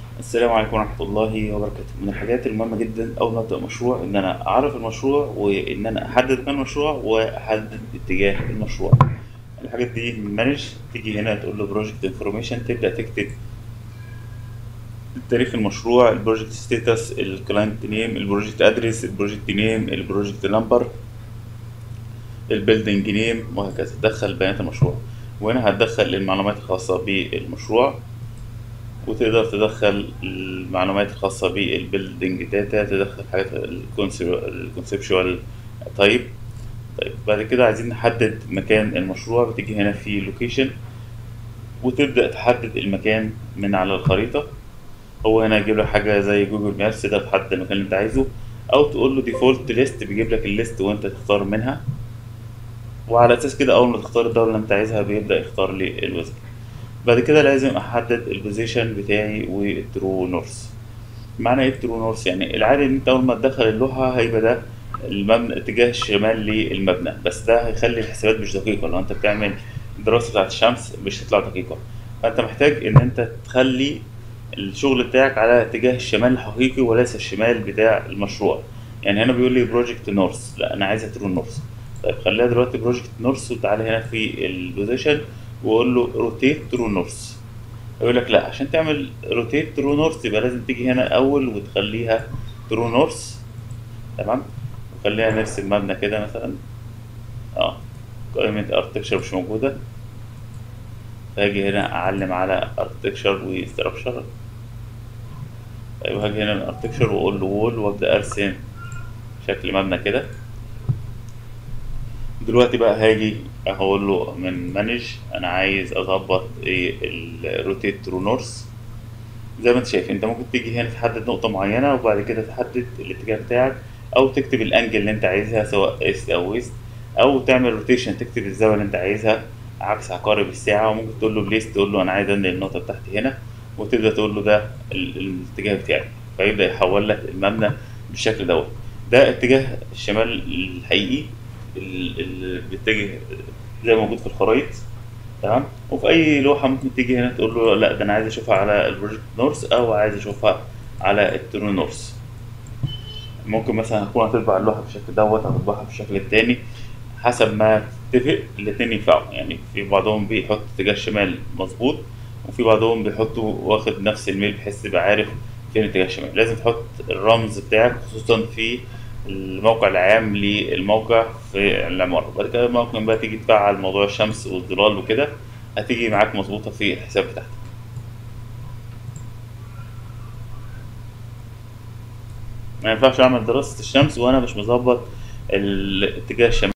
السلام عليكم ورحمة الله وبركاته من الحاجات المهمة جدا أول ما أبدأ مشروع إن أنا أعرف المشروع وإن أنا أحدد مكان المشروع وأحدد اتجاه المشروع الحاجات دي من مانج تيجي هنا تقول له بروجكت انفورميشن تبدأ تكتب تاريخ المشروع البروجكت ستاتس الكلاينت نيم البروجكت ادرس البروجكت نيم البروجكت نمبر البيلدنج نيم وهكذا تدخل بيانات المشروع وهنا هتدخل المعلومات الخاصة بالمشروع وتقدر تدخل المعلومات الخاصة بالبيلدينج داتا تدخل حاجات الكونسبشوال تايب طيب بعد كده عايزين نحدد مكان المشروع بتيجي هنا في لوكيشن وتبدأ تحدد المكان من على الخريطة هو هنا يجيب لك حاجة زي جوجل مابس تقدر تحدد المكان اللي انت عايزه أو تقول له ديفولت ليست بيجيب لك الليست وانت تختار منها وعلى أساس كده أول ما تختار الدولة اللي انت عايزها بيبدأ يختار لي الوزن بعد كده لازم احدد البوزيشن بتاعي والترو نورث معنى ايه الترو نورث يعني العادي ان انت اول ما تدخل اللوحه هيبقى ده المبنى اتجاه الشمال للمبنى بس ده هيخلي الحسابات مش دقيقه لو انت بتعمل دراسه بتاعت الشمس مش هتطلع دقيقه فانت محتاج ان انت تخلي الشغل بتاعك على اتجاه الشمال الحقيقي وليس الشمال بتاع المشروع يعني هنا بيقول لي بروجكت نورث لا انا عايزها ترو نورث طيب خليها دلوقتي بروجكت نورث وتعالى هنا في البوزيشن واقول له روتيت ترو نورث يقول لك لا عشان تعمل روتيت ترو نورث يبقى لازم تيجي هنا الاول وتخليها ترو نورث تمام وخلينا نرسم مبنى كده مثلا اه قائمة اركتكشر مش موجودة فهاجي هنا اعلم على اركتكشر وستراكشر طيب هاجي هنا الاركتكشر واقول له وول وابدا ارسم شكل مبنى كده دلوقتي بقى هاجي هقول له من مانج انا عايز اظبط ايه الروتيت ترو نورث زي ما انت شايف انت ممكن تيجي هنا تحدد نقطة معينة وبعد كده تحدد الاتجاه بتاعك او تكتب الانجل اللي انت عايزها سواء ايست او ويست او تعمل روتيشن تكتب الزاوية اللي انت عايزها عكس عقارب الساعة وممكن تقول له بليس تقول له انا عايز انقل النقطة بتاعتي هنا وتبدأ تقول له ده الاتجاه بتاعي فيبدأ يحول لك المبنى بالشكل دوت ده اتجاه الشمال الحقيقي اللي بيتجه زي ما موجود في الخرائط تمام وفي اي لوحه ممكن تيجي هنا تقول له لا ده انا عايز اشوفها على البروجكت نورث او عايز اشوفها على الترو نورث ممكن مثلا هتكون هتطبع اللوحه بالشكل دوت او تطبعها بالشكل التاني حسب ما تتفق الاتنين ينفعوا يعني في بعضهم بيحط اتجاه الشمال مظبوط وفي بعضهم بيحطوا واخد نفس الميل بحيث تبقى عارف فين اتجاه الشمال لازم تحط الرمز بتاعك خصوصا في الموقع العام للموقع في العمارة بعد كده ممكن بقى تيجي تفعل موضوع الشمس والظلال وكده هتيجي معاك مظبوطة في الحساب بتاعتك ما ينفعش اعمل دراسة الشمس وانا مش مظبط الاتجاه الشمالي